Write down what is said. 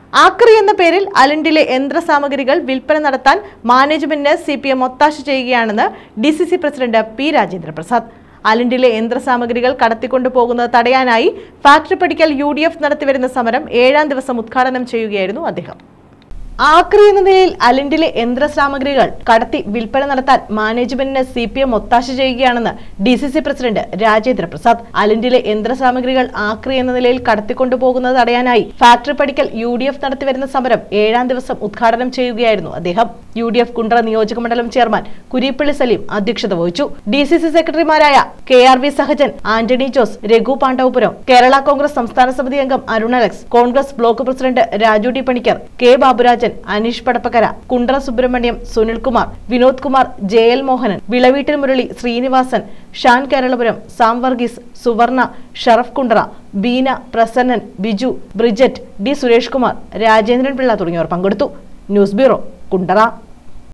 ആക്രി എന്ന പേരിൽ അലണ്ടിലെ യന്ത്രസാമഗ്രികൾ വിൽപ്പന നടത്താൻ മാനേജ്മെന്റിന് സി പി എം ഒത്താശ ചെയ്യുകയാണെന്ന് D C C president P Rajendra Prasad അലണ്ടിലെ യന്ത്രസാമഗ്രികൾ കടത്തിക്കൊണ്ടു പോകുന്നത് തടയാനായി ഫാക്ടറി പഠിക്കൽ യു ഡി എഫ് നടത്തിവരുന്ന സമരം ഏഴാം ദിവസം ഉദ്ഘാടനം ചെയ്യുകയായിരുന്നു അദ്ദേഹം ആക്രി എന്ന നിലയിൽ അലിൻഡിലെ യന്ത്രസാമഗ്രികൾ കടത്തി വിൽപ്പന നടത്താൻ മാനേജ്മെന്റിന് സി പി എം ഒത്താശ ചെയ്യുകയാണെന്ന് D C C president Rajendra Prasad അലിൻഡിലെ യന്ത്രസാമഗ്രികൾ ആക്രി എന്ന നിലയിൽ കടത്തിക്കൊണ്ടുപോകുന്നത് തടയാനായി ഫാക്ടറി പഠിക്കൽ യു ഡി എഫ് നടത്തിവരുന്ന സമരം ഏഴാം ദിവസം ഉദ്ഘാടനം ചെയ്യുകയായിരുന്നു അദ്ദേഹം യു ഡി എഫ് കുണ്ട്ര നിയോജക മണ്ഡലം ചെയർമാൻ കുരീപ്പള്ളി സലീം അധ്യക്ഷത വഹിച്ചു ഡി സി സി സെക്രട്ടറിമാരായ K R V Sahajan Antony Jose Raghu Pandavapuram Kerala Congress സംസ്ഥാന സമിതി അംഗം Arun Alex Congress block president Raju T Panicker K Baburajan Aneesh Padappakkara Kundara Subrahmanyam Sunilkumar Vinod Kumar J L Mohanan Vilaveettil Murali Sreenivasan Shan Keralapuram Sam Varghese Suvarna Sharaf Kundara Beena Prasannan Biju Bridget D Suresh Kumar Rajendran Pillai തുടങ്ങിയവർ പങ്കെടുത്തു ന്യൂസ് ബ്യൂറോ കുണ്ടറ